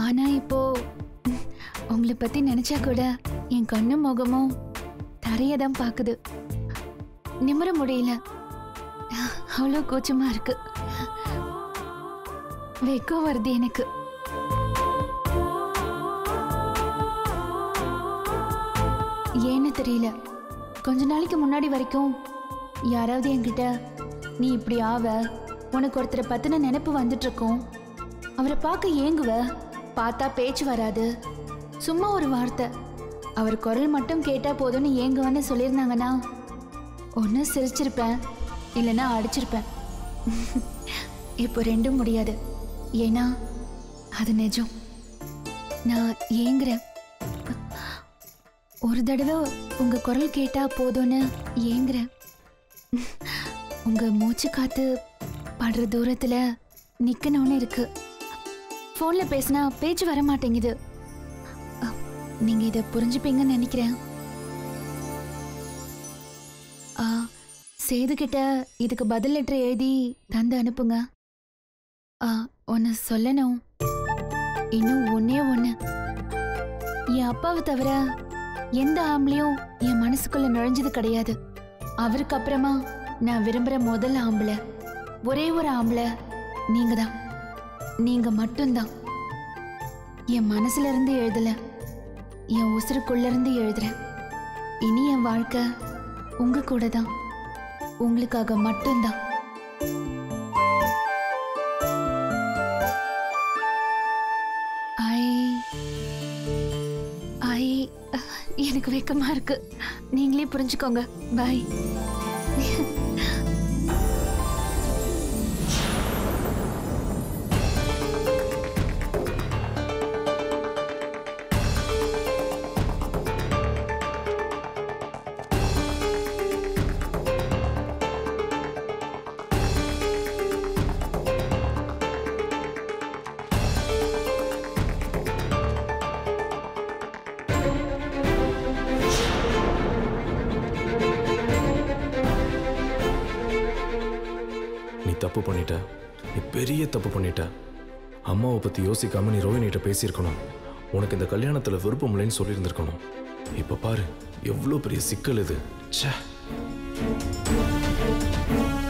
ஆனா இப்போ ம், உங்களை பத்தி நினைச்சா கூட என் கண்ணும் முகமும் தரைய தான் பாக்குது நிமிர முடியல அவ்வளோ கூச்சமா இருக்கு வெக்கம் வருது எனக்கு ஏன்னு தெரியல கொஞ்ச நாளைக்கு முன்னாடி வரைக்கும் யாராவது என்கிட்ட நீ இப்படி ஆவ உனக்கு ஒருத்தரை பத்தின நினைப்பு வந்துட்டு இருக்கும் அவரை பார்க்க ஏங்குவ பார்த்தா பேச்சு வராது சும்மா ஒரு வார்த்தை அவர் குரல் மட்டும் கேட்டா போதும்னு ஏங்குவன்னு சொல்லியிருந்தாங்கன்னா ஒன்று சிரிச்சிருப்பேன் இல்லைன்னா அடிச்சிருப்பேன் இப்போ ரெண்டும் முடியாது ஏன்னா அது நிஜம் நான் ஏங்குறேன் ஒரு தடவை உங்க குரல் கேட்டா போதும்னு ஏங்குறேன் உங்க மூச்சு காத்து படுற தூரத்துல நிக்கணும்னு இருக்கு ஃபோன்ல பேசினா பேச்சு வர மாட்டேங்குது அ, நீங்க இதை புரிஞ்சுப்பீங்கன்னு நினைக்கிறேன் ஆ, சேது கிட்ட இதுக்கு பதில் லெட்டர் எழுதி தந்து அனுப்புங்க ஆ, ஒன்னு சொல்லணும் இன்னும் ஒன்னே ஒன்னு என் அப்பாவை தவிர எந்த ஆம்பளையும் என் மனசுக்குள்ள நுழைஞ்சது கிடையாது அவருக்கு அப்புறமா நான் விரும்புற முதல் ஆம்பளை ஒரே ஒரு ஆம்பளை நீங்க தான் நீங்க மட்டும்தான் என் மனசுல இருந்து எழுதல என் உசுருக்குள்ள இருந்து எழுதுறேன் இனி என் வாழ்க்கை உங்க கூட தான் உங்களுக்காக மட்டும்தான் ஐ ஐ எனக்கு வெக்கமா இருக்கு நீங்களே புரிஞ்சுக்கோங்க பாய் நீ தப்பு பண்ணிட்ட நீ பெரிய தப்பு பண்ணிட்ட அம்மாவை பத்தி யோசிக்காம நீ ரோஹினிகிட்ட பேசியிருக்கணும் உனக்கு இந்த கல்யாணத்துல விருப்பம் இல்லைன்னு சொல்லியிருந்திருக்கணும் இப்ப பாரு எவ்வளோ பெரிய சிக்கல் இது ச்சே